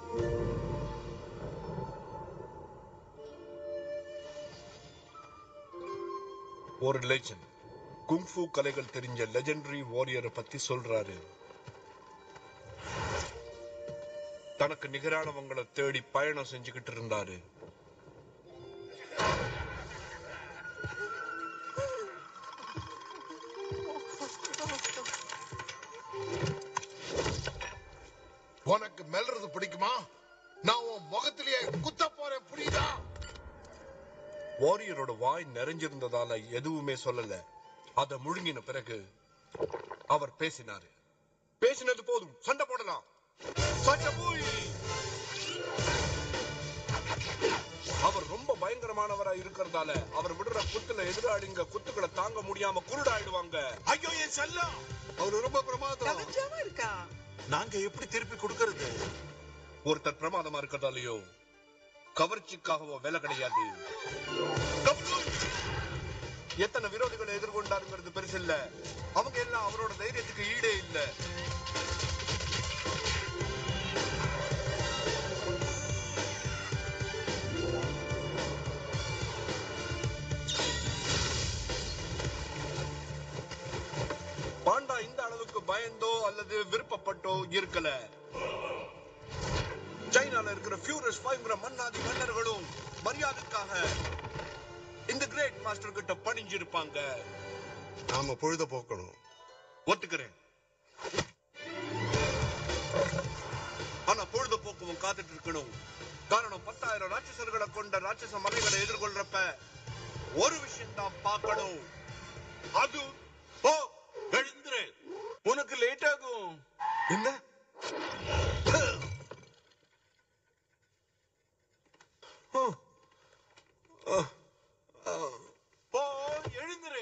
ஒரு legend kung fu கலைகள் தெரிஞ்ச லெஜெண்டரி வாரியரை பத்தி சொல்றாரு தனக்கு நிகரானவங்களை தேடி பயணம் செஞ்சுக்கிட்டு இருந்தாரு உனக்கு மெல்றது பிடிக்குமா நான் உன் முகத்திலேயே குத்த போறேன் புரியுதா வாரியரோட வாய் நிறைஞ்சிருந்ததால எதுவுமே சொல்லல அத முழுங்கின பிறகு அவர் பேசினாரு பேசினது போதும் சண்டை போடலாம் சண்டை போய் அவர் ரொம்ப பயங்கரமானவரா இருக்கிறதால அவர் விடுற குத்துல எதிராளிங்க குத்துக்களை தாங்க முடியாம குருடாயிடுவாங்க ஐயோ என் செல்லம் அவரு ரொம்ப பிரமாதம் கவனிச்சாம இருக்கா நாங்க எப்படி திருப்பி கொடுக்கறது ஒருத்தர் பிரமாதமா இருக்கிறதாலயோ கவர்ச்சிக்காகவோ வேலை கிடையாது கப்சூல்! எத்தனை விரோதிகளை எதிர்கொண்டாருங்கிறது பெருசு இல்ல அவங்க எல்லாம் அவரோட தைரியத்துக்கு ஈடே இல்ல பாண்டா இந்த அளவுக்கு பயந்தோ அல்லது விருப்பப்பட்டோ இருக்கல சைனால இருக்கிற ஃபியூரஸ் ஃபைவ்ங்கிற மன்னாதி மன்னர்களும் மரியாதைக்காக இந்த கிரேட் மாஸ்டர் கிட்ட பணிஞ்சிருப்பாங்க நாம பொழுத போக்கணும் ஒத்துக்கிறேன் ஆனா பொழுதுபோக்கவும் காத்துட்டு இருக்கணும் காரணம் பத்தாயிரம் ராட்சசர்களை கொண்ட ராட்சச மலைகளை எதிர்கொள்றப்ப ஒரு விஷயம் தான் பார்க்கணும் அது ஓ எழுந்துரு உனக்கு லேட் ஆகும் என்ன போ எழுந்துரு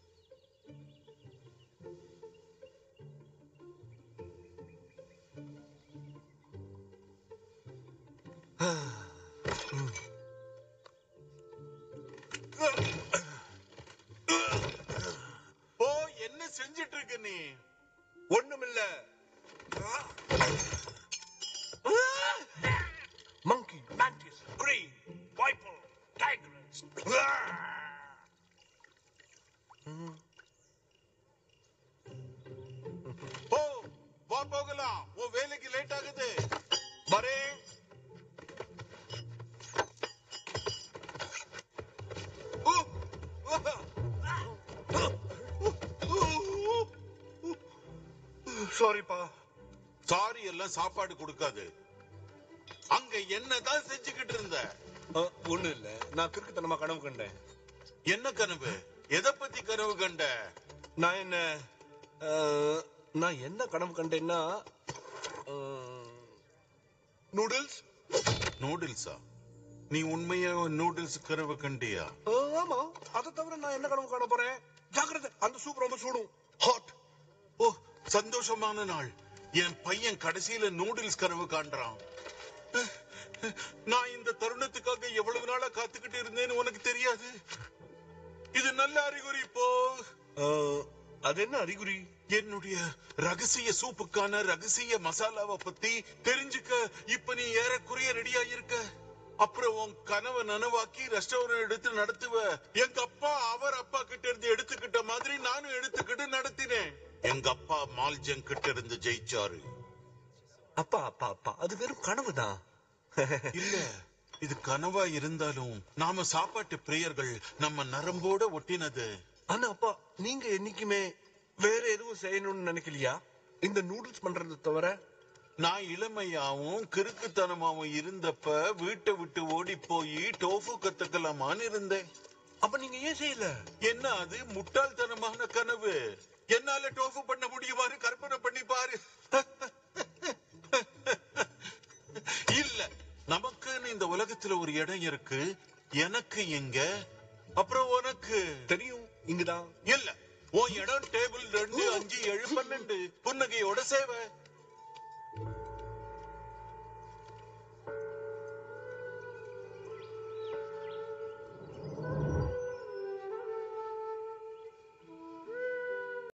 போ என்ன செஞ்சிட்டு இருக்க நீ ஒண்ணுமில்ல monkey, mantis, green, viper, tigress. போ வா போகலாம் உன் வேலைக்கு லேட் ஆகுது வரேன் சாரிப்பா சாரி எல்லாம் சாப்பாடு கொடுக்காது அங்க என்னதான் செஞ்சுக்கிட்டு இருந்த ஒண்ணு இல்ல நான் கிறுக்குத்தனமா கனவு கண்டேன் என்ன கனவு எதை பத்தி கனவு கண்ட நான் என்ன அஹ், நான் என்ன கனவு கண்டேன்னா நூடுல்ஸ் நூடுல்ஸா நீ உண்மையா நூடுல்ஸ் கனவு கண்டியா ஆமா அதை தவிர நான் என்ன கனவு காண போறேன் ஜாக்கிரதை அந்த சூப் ரொம்ப சூடும் ஹாட் ஓ சந்தோஷமான நாள் என் பையன் கடைசியில நூடுல்ஸ் கனவு காண்றான் நான் இந்த தருணத்துக்காக எவ்வளவு நாளா காத்துக்கிட்டு இருந்தேன்னு உனக்கு தெரியாது இது நல்ல அறிகுறி போ அது என்ன அறிகுறி என்னுடைய ரகசிய சூப்புக்கான ரகசிய மசாலாவை பத்தி தெரிஞ்சுக்க இப்ப நீ ஏறக்குறைய ரெடியா இருக்க அப்புறம் உன் கனவை நனவாக்கி ரெஸ்டாரண்ட் எடுத்து நடத்துவ எங்க அப்பா அவர் அப்பா கிட்ட இருந்து எடுத்துக்கிட்ட மாதிரி நானும் எடுத்துக்கிட்டு நடத்தினேன் எங்க அப்பா மால்ஜன் கிட்ட இருந்து ஜெயிச்சாரு அப்பா அப்பா அப்பா அது வெறும் கனவுதான் இல்ல இது கனவா இருந்தாலும் நாம சாப்பாட்டு பிரியர்கள் நம்ம நரம்போட ஒட்டினது ஆனா அப்பா நீங்க என்னைக்குமே வேற எதுவும் செய்யணும்னு நினைக்கலையா இந்த நூடுல்ஸ் பண்றதை தவிர நான் இளமையாவும் கிறுக்குத்தனமாவும் இருந்தப்ப வீட்டை விட்டு ஓடி போய் டோஃபு கத்துக்கலாமான்னு இருந்தேன் அப்ப நீங்க ஏன் செய்யல என்ன அது முட்டாள்தனமான கனவு என்னால டோஃபு பண்ண முடியுமாறு கற்பனை பண்ணி பாரு இல்ல நமக்குன்னு இந்த உலகத்துல ஒரு இடம் இருக்கு எனக்கு எங்க அப்புறம் உனக்கு தெரியும் இங்கதான் இல்ல உன் இடம் டேபிள் ரெண்டு அஞ்சு ஏழு பன்னெண்டு புன்னகையோட சேவை